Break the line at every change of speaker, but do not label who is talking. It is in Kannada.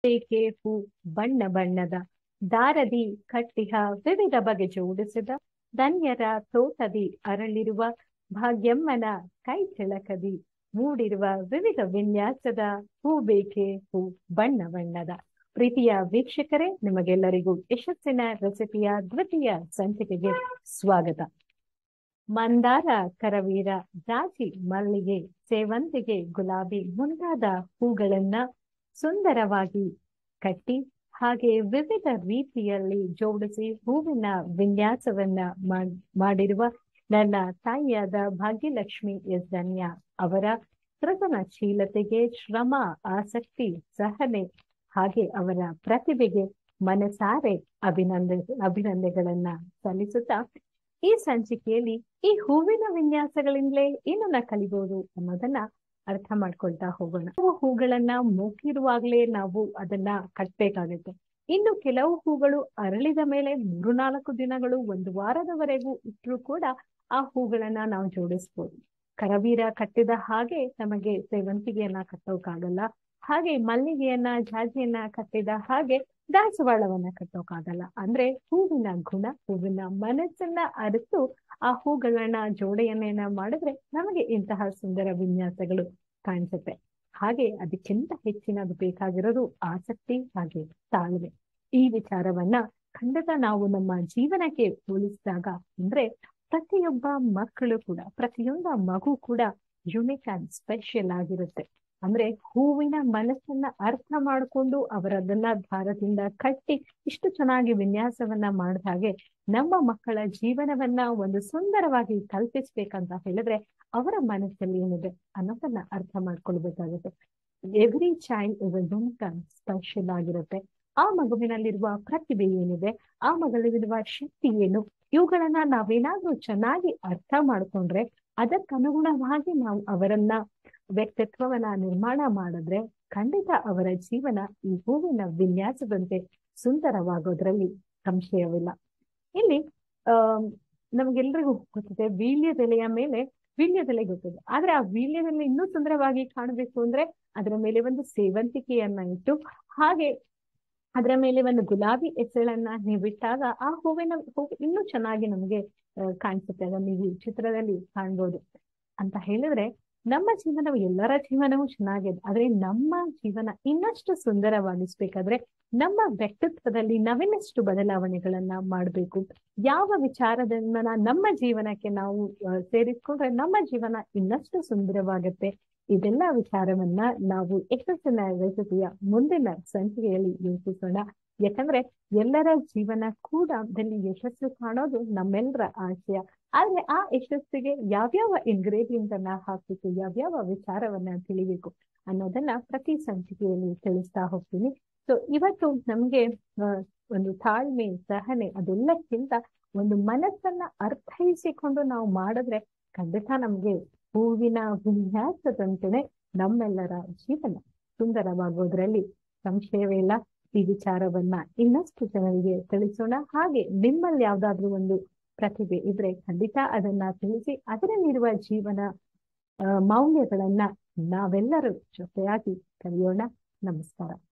ಬೇಕೆ ಹೂ ಬಣ್ಣ ಬಣ್ಣದ ದಾರದಿ ಕಟ್ಟಿಹ ವಿವಿಧ ಬಗೆ ಜೋಡಿಸಿದ ಧನ್ಯರ ತೋಟದಿ ಅರಳಿರುವ ಭಾಗ್ಯಮ್ಮನ ಕೈ ತಿಳಕದಿ ಮೂಡಿರುವ ವಿವಿಧ ವಿನ್ಯಾಸದ ಹೂ ಬೇಕೆ ಹೂ ಬಣ್ಣ ಬಣ್ಣದ ಪ್ರೀತಿಯ ವೀಕ್ಷಕರೇ ನಿಮಗೆಲ್ಲರಿಗೂ ಯಶಸ್ಸಿನ ರೆಸಿಪಿಯ ದ್ವಿತೀಯ ಸಂಚಿಕೆಗೆ ಸ್ವಾಗತ ಮಂದಾರ ಕರವೀರ ಜಾಜಿ ಮಲ್ಲಿಗೆ ಸೇವಂತಿಗೆ ಗುಲಾಬಿ ಮುಂತಾದ ಹೂಗಳನ್ನ ಸುಂದರವಾಗಿ ಕಟ್ಟಿ ಹಾಗೆ ವಿವಿಧ ರೀತಿಯಲ್ಲಿ ಜೋಡಿಸಿ ಹೂವಿನ ವಿನ್ಯಾಸವನ್ನ ಮಾಡಿರುವ ನನ್ನ ತಾಯಿಯಾದ ಭಾಗ್ಯಲಕ್ಷ್ಮಿ ಎಸ್ ಧನ್ಯ ಅವರ ಸೃಜನಶೀಲತೆಗೆ ಶ್ರಮ ಆಸಕ್ತಿ ಸಹನೆ ಹಾಗೆ ಅವರ ಪ್ರತಿಭೆಗೆ ಮನಸಾರೆ ಅಭಿನಂದ ಅಭಿನಂದನೆಗಳನ್ನ ಸಲ್ಲಿಸುತ್ತಾ ಈ ಸಂಚಿಕೆಯಲ್ಲಿ ಈ ಹೂವಿನ ವಿನ್ಯಾಸಗಳಿಂದಲೇ ಏನನ್ನ ಕಲಿಬಹುದು ಅನ್ನೋದನ್ನ ಅರ್ಥ ಮಾಡ್ಕೊಳ್ತಾ ಹೋಗೋಣ ನಾವು ಹೂಗಳನ್ನ ಮೂಕಿರುವಾಗ್ಲೇ ನಾವು ಅದನ್ನ ಕಟ್ಬೇಕಾಗುತ್ತೆ ಇನ್ನು ಕೆಲವು ಹೂಗಳು ಅರಳಿದ ಮೇಲೆ ಮೂರು ನಾಲ್ಕು ದಿನಗಳು ಒಂದು ವಾರದವರೆಗೂ ಇಟ್ಟರು ಕೂಡ ಆ ಹೂಗಳನ್ನ ನಾವು ಜೋಡಿಸ್ಬೋದು ಕರವೀರ ಕಟ್ಟಿದ ಹಾಗೆ ನಮಗೆ ಸೇವಂತಿಗೆಯನ್ನ ಕಟ್ಟೋಕಾಗಲ್ಲ ಹಾಗೆ ಮಲ್ಲಿಗೆಯನ್ನ ಜಾಜಿಯನ್ನ ಕಟ್ಟಿದ ಹಾಗೆ ದಾಸವಾಳವನ್ನ ಕಟ್ಟೋಕಾಗಲ್ಲ ಅಂದ್ರೆ ಹೂವಿನ ಗುಣ ಹೂವಿನ ಮನಸ್ಸನ್ನ ಅರಿತು ಆ ಹೂಗಳನ್ನ ಜೋಡೆಯನ್ನ ಮಾಡಿದ್ರೆ ನಮಗೆ ಇಂತಹ ಸುಂದರ ವಿನ್ಯಾಸಗಳು ಕಾಣಿಸುತ್ತೆ ಹಾಗೆ ಅದಕ್ಕಿಂತ ಹೆಚ್ಚಿನದು ಬೇಕಾಗಿರೋದು ಆಸಕ್ತಿ ಹಾಗೆ ತಾಳ್ಮೆ ಈ ವಿಚಾರವನ್ನ ಖಂಡಿತ ನಾವು ನಮ್ಮ ಜೀವನಕ್ಕೆ ಹೋಲಿಸಿದಾಗ ಅಂದ್ರೆ ಪ್ರತಿಯೊಬ್ಬ ಮಕ್ಕಳು ಕೂಡ ಪ್ರತಿಯೊಂದು ಮಗು ಕೂಡ ಯುನಿಕ್ ಅಂಡ್ ಸ್ಪೆಷಲ್ ಆಗಿರುತ್ತೆ ಅಂದ್ರೆ ಹೂವಿನ ಮನಸ್ಸನ್ನ ಅರ್ಥ ಮಾಡಿಕೊಂಡು ಅವರದನ್ನ ದಾರದಿಂದ ಕಟ್ಟಿ ಇಷ್ಟು ಚೆನ್ನಾಗಿ ವಿನ್ಯಾಸವನ್ನ ಮಾಡಿದ ಹಾಗೆ ನಮ್ಮ ಮಕ್ಕಳ ಜೀವನವನ್ನ ಒಂದು ಸುಂದರವಾಗಿ ಕಲ್ಪಿಸ್ಬೇಕಂತ ಹೇಳಿದ್ರೆ ಅವರ ಮನಸ್ಸಲ್ಲಿ ಏನಿದೆ ಅನ್ನೋದನ್ನ ಅರ್ಥ ಮಾಡ್ಕೊಳ್ಬೇಕಾಗುತ್ತೆ every child is unique and special ಆಗಿರುತ್ತೆ ಆ ಮಗುವಿನಲ್ಲಿರುವ ಪ್ರತಿಭೆ ಏನಿದೆ ಆ ಮಗುವಿರುವ ಶಕ್ತಿ ಏನು ಇವುಗಳನ್ನ ನಾವೇನಾದ್ರೂ ಚೆನ್ನಾಗಿ ಅರ್ಥ ಮಾಡ್ಕೊಂಡ್ರೆ ಅದಕ್ಕನುಗುಣವಾಗಿ ನಾವು ಅವರನ್ನ ವ್ಯಕ್ತಿತ್ವವನ್ನ ನಿರ್ಮಾಣ ಮಾಡಿದ್ರೆ ಖಂಡಿತ ಅವರ ಜೀವನ ಈ ಹೂವಿನ ವಿನ್ಯಾಸದಂತೆ ಸುಂದರವಾಗೋದ್ರಲ್ಲಿ ಸಂಶಯವಿಲ್ಲ ಇಲ್ಲಿ ಆ ನಮ್ಗೆಲ್ರಿಗೂ ಗೊತ್ತಿದೆ ವೀಳ್ಯದೆಲೆಯ ಮೇಲೆ ವೀಳ್ಯದೆಲೆ ಗೊತ್ತಿದೆ ಆದ್ರೆ ಆ ವೀಳ್ಯದೆಲೆ ಇನ್ನೂ ಸುಂದರವಾಗಿ ಕಾಣಬೇಕು ಅಂದ್ರೆ ಅದರ ಮೇಲೆ ಒಂದು ಸೇವಂತಿಗೆಯನ್ನ ಇಟ್ಟು ಹಾಗೆ ಅದರ ಮೇಲೆ ಒಂದು ಗುಲಾಬಿ ಎಸಳನ್ನ ನೀವಿಟ್ಟಾಗ ಆ ಹೂವಿನ ಹೂವು ಇನ್ನೂ ಚೆನ್ನಾಗಿ ನಮಗೆ ಕಾಣಿಸುತ್ತೆ ಅದನ್ನ ನೀವು ಚಿತ್ರದಲ್ಲಿ ಕಾಣ್ಬೋದು ಅಂತ ಹೇಳಿದ್ರೆ ನಮ್ಮ ಜೀವನವು ಎಲ್ಲರ ಜೀವನವೂ ಚೆನ್ನಾಗಿದೆ ಆದ್ರೆ ನಮ್ಮ ಜೀವನ ಇನ್ನಷ್ಟು ಸುಂದರವಾಗಿಸ್ಬೇಕಾದ್ರೆ ನಮ್ಮ ವ್ಯಕ್ತಿತ್ವದಲ್ಲಿ ನಾವಿನ್ನಷ್ಟು ಬದಲಾವಣೆಗಳನ್ನ ಮಾಡಬೇಕು ಯಾವ ವಿಚಾರದನ್ನ ನಮ್ಮ ಜೀವನಕ್ಕೆ ನಾವು ಸೇರಿಸ್ಕೊಂಡ್ರೆ ನಮ್ಮ ಜೀವನ ಇನ್ನಷ್ಟು ಸುಂದರವಾಗುತ್ತೆ ಇದೆಲ್ಲ ವಿಚಾರವನ್ನ ನಾವು ಯಶಸ್ಸಿನ ರೆಸಿಪಿಯ ಮುಂದಿನ ಸಂಚಿಕೆಯಲ್ಲಿ ಯೋಚಿಸೋಣ ಯಾಕಂದ್ರೆ ಎಲ್ಲರ ಜೀವನ ಕೂಡ ಅದರಲ್ಲಿ ಯಶಸ್ಸು ಕಾಣೋದು ನಮ್ಮೆಲ್ಲರ ಆಶಯ ಆದ್ರೆ ಆ ಯಶಸ್ಸಿಗೆ ಯಾವ್ಯಾವ ಇಂಗ್ರೀಡಿಯಂಟ್ ಅನ್ನ ಹಾಕ್ಬೇಕು ಯಾವ್ಯಾವ ವಿಚಾರವನ್ನ ತಿಳಿಬೇಕು ಅನ್ನೋದನ್ನ ಪ್ರತಿ ಸಂಚಿಕೆಯಲ್ಲಿ ತಿಳಿಸ್ತಾ ಹೋಗ್ತೀನಿ ಸೊ ಇವತ್ತು ನಮ್ಗೆ ಒಂದು ತಾಳ್ಮೆ ಸಹನೆ ಅದೆಲ್ಲಕ್ಕಿಂತ ಒಂದು ಮನಸ್ಸನ್ನ ಅರ್ಥೈಸಿಕೊಂಡು ನಾವು ಮಾಡಿದ್ರೆ ಖಂಡಿತ ನಮ್ಗೆ ಹೂವಿನ ವಿನ್ಯಾಸದಂತೆನೆ ನಮ್ಮೆಲ್ಲರ ಜೀವನ ಸುಂದರವಾಗೋದ್ರಲ್ಲಿ ಸಂಶಯವೇ ಇಲ್ಲ ಈ ವಿಚಾರವನ್ನ ಇನ್ನಷ್ಟು ಜನರಿಗೆ ತಿಳಿಸೋಣ ಹಾಗೆ ನಿಮ್ಮಲ್ಲಿ ಯಾವ್ದಾದ್ರು ಒಂದು ಪ್ರತಿಭೆ ಇದ್ರೆ ಖಂಡಿತ ಅದನ್ನ ತಿಳಿಸಿ ಅದರಲ್ಲಿರುವ ಜೀವನ ಮೌಲ್ಯಗಳನ್ನ ನಾವೆಲ್ಲರೂ ಜೊತೆಯಾಗಿ ಕಲಿಯೋಣ ನಮಸ್ಕಾರ